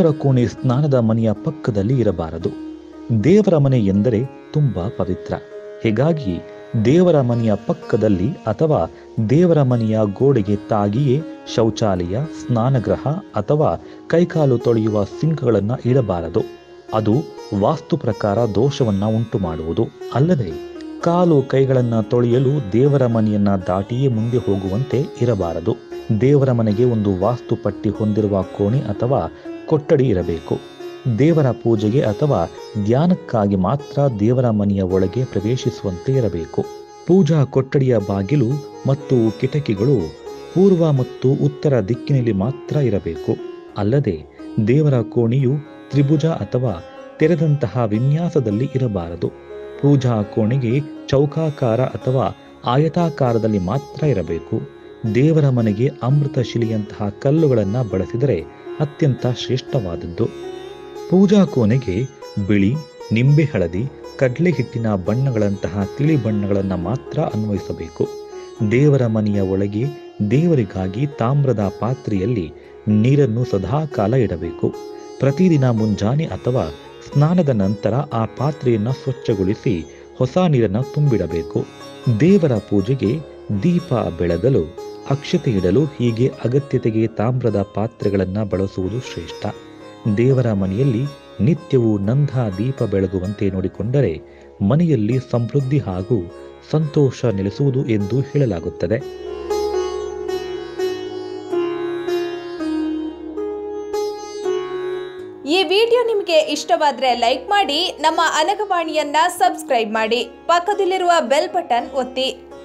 ದೇವರ ಕೋಣೆ ಸ್ನಾನದ ಮನೆಯ ಪಕ್ಕದಲ್ಲಿ ಇರಬಾರದು ದೇವರ ಮನೆ ಎಂದರೆ ತುಂಬಾ ಪವಿತ್ರ ಹೀಗಾಗಿ ದೇವರ ಮನೆಯ ಪಕ್ಕದಲ್ಲಿ ಅಥವಾ ದೇವರ ಮನೆಯ ಗೋಡೆಗೆ ತಾಗಿಯೇ ಶೌಚಾಲಯ ಸ್ನಾನಗೃಹ ಅಥವಾ ಕೈಕಾಲು ತೊಳೆಯುವ ಸಿಂಕ್ಗಳನ್ನು ಇಡಬಾರದು ಅದು ವಾಸ್ತು ಪ್ರಕಾರ ದೋಷವನ್ನ ಉಂಟು ಮಾಡುವುದು ಅಲ್ಲದೆ ಕಾಲು ಕೈಗಳನ್ನ ತೊಳೆಯಲು ದೇವರ ಮನೆಯನ್ನ ದಾಟಿಯೇ ಮುಂದೆ ಹೋಗುವಂತೆ ಇರಬಾರದು ದೇವರ ಮನೆಗೆ ಒಂದು ವಾಸ್ತು ಪಟ್ಟಿ ಹೊಂದಿರುವ ಕೋಣೆ ಅಥವಾ ಕೊಠಡಿ ಇರಬೇಕು ದೇವರ ಪೂಜೆಗೆ ಅಥವಾ ಧ್ಯಾನಕ್ಕಾಗಿ ಮಾತ್ರ ದೇವರ ಮನೆಯ ಒಳಗೆ ಪ್ರವೇಶಿಸುವಂತೆ ಇರಬೇಕು ಪೂಜಾ ಕೊಠಡಿಯ ಬಾಗಿಲು ಮತ್ತು ಕಿಟಕಿಗಳು ಪೂರ್ವ ಮತ್ತು ಉತ್ತರ ದಿಕ್ಕಿನಲ್ಲಿ ಮಾತ್ರ ಇರಬೇಕು ಅಲ್ಲದೆ ದೇವರ ಕೋಣೆಯು ತ್ರಿಭುಜ ಅಥವಾ ತೆರೆದಂತಹ ವಿನ್ಯಾಸದಲ್ಲಿ ಇರಬಾರದು ಪೂಜಾ ಕೋಣೆಗೆ ಚೌಕಾಕಾರ ಅಥವಾ ಆಯತಾಕಾರದಲ್ಲಿ ಮಾತ್ರ ಇರಬೇಕು ದೇವರ ಮನೆಗೆ ಅಮೃತ ಶಿಲೆಯಂತಹ ಕಲ್ಲುಗಳನ್ನು ಬಳಸಿದರೆ ಅತ್ಯಂತ ಶ್ರೇಷ್ಠವಾದದ್ದು ಪೂಜಾ ಕೋಣೆಗೆ ಬಿಳಿ ನಿಂಬೆ ಹಳದಿ ಕಡಲೆ ಹಿಟ್ಟಿನ ಬಣ್ಣಗಳಂತಹ ತಿಳಿ ಬಣ್ಣಗಳನ್ನು ಮಾತ್ರ ಅನ್ವಯಿಸಬೇಕು ದೇವರ ಮನೆಯ ಒಳಗೆ ದೇವರಿಗಾಗಿ ತಾಮ್ರದ ಪಾತ್ರೆಯಲ್ಲಿ ನೀರನ್ನು ಸದಾಕಾಲ ಇಡಬೇಕು ಪ್ರತಿದಿನ ಮುಂಜಾನೆ ಅಥವಾ ಸ್ನಾನದ ನಂತರ ಆ ಪಾತ್ರೆಯನ್ನು ಸ್ವಚ್ಛಗೊಳಿಸಿ ಹೊಸ ನೀರನ್ನು ತುಂಬಿಡಬೇಕು ದೇವರ ಪೂಜೆಗೆ ದೀಪ ಬೆಳಗಲು ಅಕ್ಷತೆ ಇಡಲು ಹೀಗೆ ಅಗತ್ಯತೆಗೆ ತಾಮ್ರದ ಪಾತ್ರೆಗಳನ್ನು ಬಳಸುವುದು ಶ್ರೇಷ್ಠ ದೇವರ ಮನೆಯಲ್ಲಿ ನಿತ್ಯವೂ ನಂದ ದೀಪ ಬೆಳಗುವಂತೆ ನೋಡಿಕೊಂಡರೆ ಮನೆಯಲ್ಲಿ ಸಮೃದ್ಧಿ ಹಾಗೂ ಸಂತೋಷ ನೆಲೆಸುವುದು ಎಂದು ಹೇಳಲಾಗುತ್ತದೆ ಈ ವಿಡಿಯೋ ನಿಮಗೆ ಇಷ್ಟವಾದ್ರೆ ಲೈಕ್ ಮಾಡಿ ನಮ್ಮ ಅನಗವಾಣಿಯನ್ನ ಸಬ್ಸ್ಕ್ರೈಬ್ ಮಾಡಿ ಪಕ್ಕದಲ್ಲಿರುವ ಬೆಲ್ ಬಟನ್ ಒತ್ತಿ